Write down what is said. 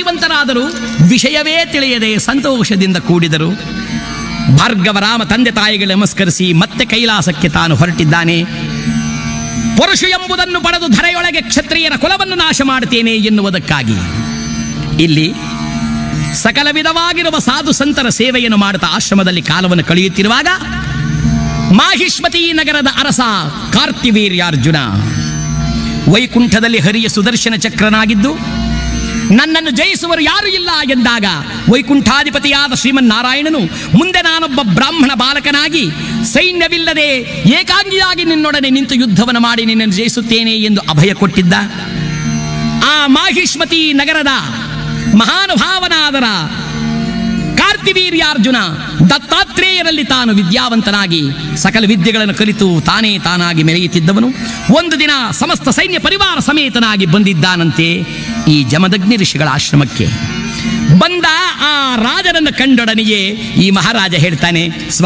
ಜೀವಂತರಾದರು ವಿಷಯವೇ ತಿಳಿಯದೆ ಸಂತೋಷದಿಂದ ಕೂಡಿದರು ಭಾರ್ಗವರಾಮ ತಂದೆ ತಾಯಿಗಳು ನಮಸ್ಕರಿಸಿ ಮತ್ತೆ ಕೈಲಾಸಕ್ಕೆ ತಾನು ಹೊರಟಿದ್ದಾನೆ ಪುರುಷ ಎಂಬುದನ್ನು ಪಡೆದು ಧರೆಯೊಳಗೆ ಕ್ಷತ್ರಿಯರ ಕುಲವನ್ನು ನಾಶ ಮಾಡುತ್ತೇನೆ ಎನ್ನುವುದಕ್ಕಾಗಿ ಇಲ್ಲಿ ಸಕಲ ವಿಧವಾಗಿರುವ ಸಾಧು ಸಂತರ ಸೇವೆಯನ್ನು ಮಾಡುತ್ತಾ ಆಶ್ರಮದಲ್ಲಿ ಕಾಲವನ್ನು ಕಳೆಯುತ್ತಿರುವಾಗ ಮಾಹಿಷ್ಮತಿ ನಗರದ ಅರಸ ಕಾರ್ತಿವೀರ್ಯಾರ್ಜುನ ವೈಕುಂಠದಲ್ಲಿ ಹರಿಯ ಸುದರ್ಶನ ಚಕ್ರನಾಗಿದ್ದು ನನ್ನನ್ನು ಜಯಿಸುವರು ಯಾರು ಇಲ್ಲ ಎಂದಾಗ ವೈಕುಂಠಾಧಿಪತಿಯಾದ ಶ್ರೀಮನ್ನಾರಾಯಣನು ಮುಂದೆ ನಾನೊಬ್ಬ ಬ್ರಾಹ್ಮಣ ಬಾಲಕನಾಗಿ ಸೈನ್ಯವಿಲ್ಲದೆ ಏಕಾಂಗಿಯಾಗಿ ನಿನ್ನೊಡನೆ ನಿಂತು ಯುದ್ಧವನ್ನು ಮಾಡಿ ನಿನ್ನನ್ನು ಜಯಿಸುತ್ತೇನೆ ಎಂದು ಅಭಯ ಕೊಟ್ಟಿದ್ದ ಆ ಮಾಹಿಷ್ಮತಿ ನಗರದ ಮಹಾನುಭಾವನಾದರ ಕಾರ್ತಿವೀರ್ಯಾರ್ಜುನ ದತ್ತಾತ್ರೇಯರಲ್ಲಿ ತಾನು ವಿದ್ಯಾವಂತನಾಗಿ ಸಕಲ ವಿದ್ಯೆಗಳನ್ನು ಕಲಿತು ತಾನೇ ತಾನಾಗಿ ಮೆರೆಯುತ್ತಿದ್ದವನು ಒಂದು ದಿನ ಸಮಸ್ತ ಸೈನ್ಯ ಪರಿವಾರ ಸಮೇತನಾಗಿ ಬಂದಿದ್ದಾನಂತೆ ಈ ಜಮದಗ್ನಿ ಋಷಿಗಳ ಆಶ್ರಮಕ್ಕೆ ಬಂದ ಆ ರಾಜನನ್ನು ಕಂಡೊಡನೆಯೇ ಈ ಮಹಾರಾಜ ಹೇಳ್ತಾನೆ ಸ್ವಾಮಿ